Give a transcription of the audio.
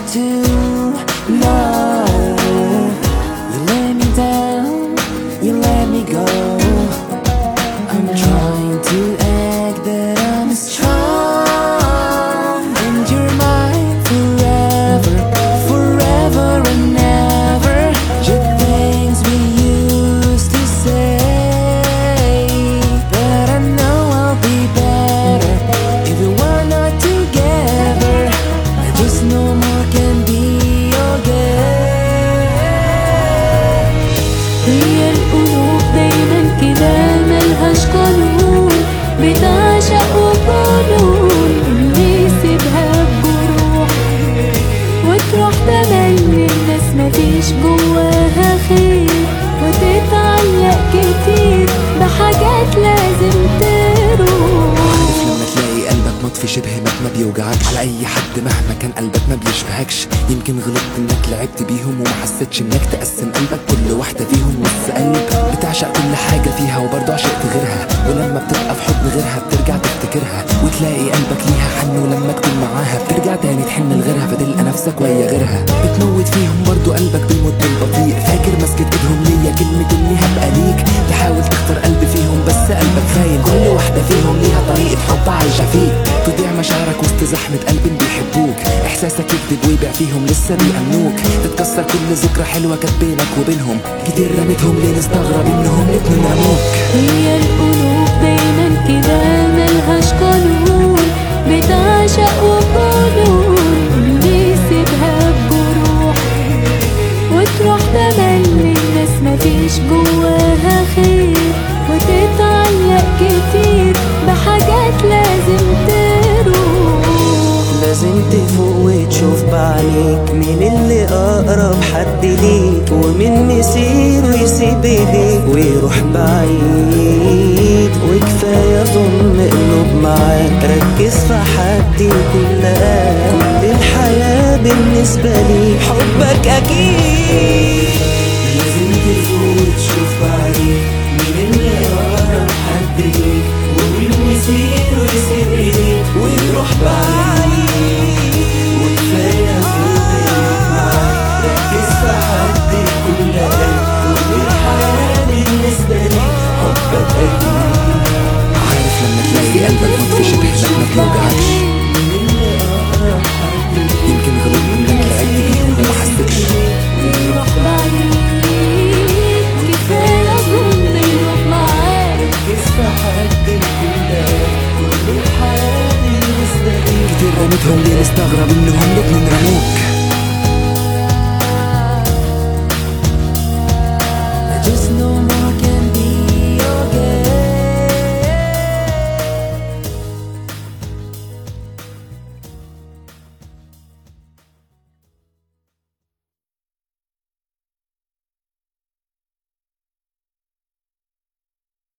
to know You let me down, you let me go I'm trying to act that I'm strong And you're mine forever, forever and ever Just things we used to say But I know I'll be better If we were not together I just no more can be okay هي القلوب دايما كده ملهاش قانون بتعشق وقانون اللي يسيبها بجروح وتروح تملي الناس مفيش جواها خير وتتعلق كتير بحاجات لازم تروح عارف لما تلاقي قلبك مطفي شبه مات ما بيوجعكش على اي حد مهما كان قلبك ما بيشبهكش يمكن غلطت انك لعبت بيهم وما حسيتش انك تقسم قلبك كل واحده فيهم نص قلب بتعشق كل حاجه فيها وبرضه عشقت غيرها ولما بتبقى في حضن غيرها بترجع تفتكرها وتلاقي قلبك ليها حن ولما تكون معاها بترجع تاني تحن لغيرها فتلقى نفسك ويا غيرها بتموت فيهم برضه قلبك بيموت بالبطيء فاكر مسكت ايدهم ليا كلمه اني هبقى ليك تحاول تختار قلبي فيهم بس قلبك خاين كل واحده فيهم ليها طريقه حب عايشه فيك تضيع مشاعرك وسط زحمه قلب بيحبوك احساسك يكذب ويبيع فيهم لسه بيأمنوك تتكسر كل ذكرى حلوه كانت بينك وبينهم كتير رميتهم ليه نستغرب انهم الاتنين رموك هي القلوب دايما كده ملهاش قانون بتعشق وقانون اللي يسيبها بجروح وتروح تملي الناس مفيش جواها خير وتتعلق كتير بحاجات لازم تروح لازم تفوق وتشوف بعينيك مين اللي اقرب حد ليك ومين مسير ويسيب ايديك ويروح بعيد وكفايه ظلم قلوب معاك ركز في حد يكون لقاك كل الحياه بالنسبه لي حبك اكيد لازم تفوق وتشوف بعينيك مين اللي اقرب حد ليك ومين مسير ويسيب ايديك ويروح بعيد وكفايه ظلم معاك ركز في حد يكون لقاك كل الحياه بالنسبه لي حبك اكيد عارف لما تلاقي قلبك مطفي شبه ما بيوجعكش يمكن غلطت انك لعبت بيهم وما حسيتش يروح بعيد كفاية ظلم يروح معاك ركز في حد يكون لقاك كل الحياه بالنسبه لي كتير رميتهم ليه نستغرب انهم الاتنين رموك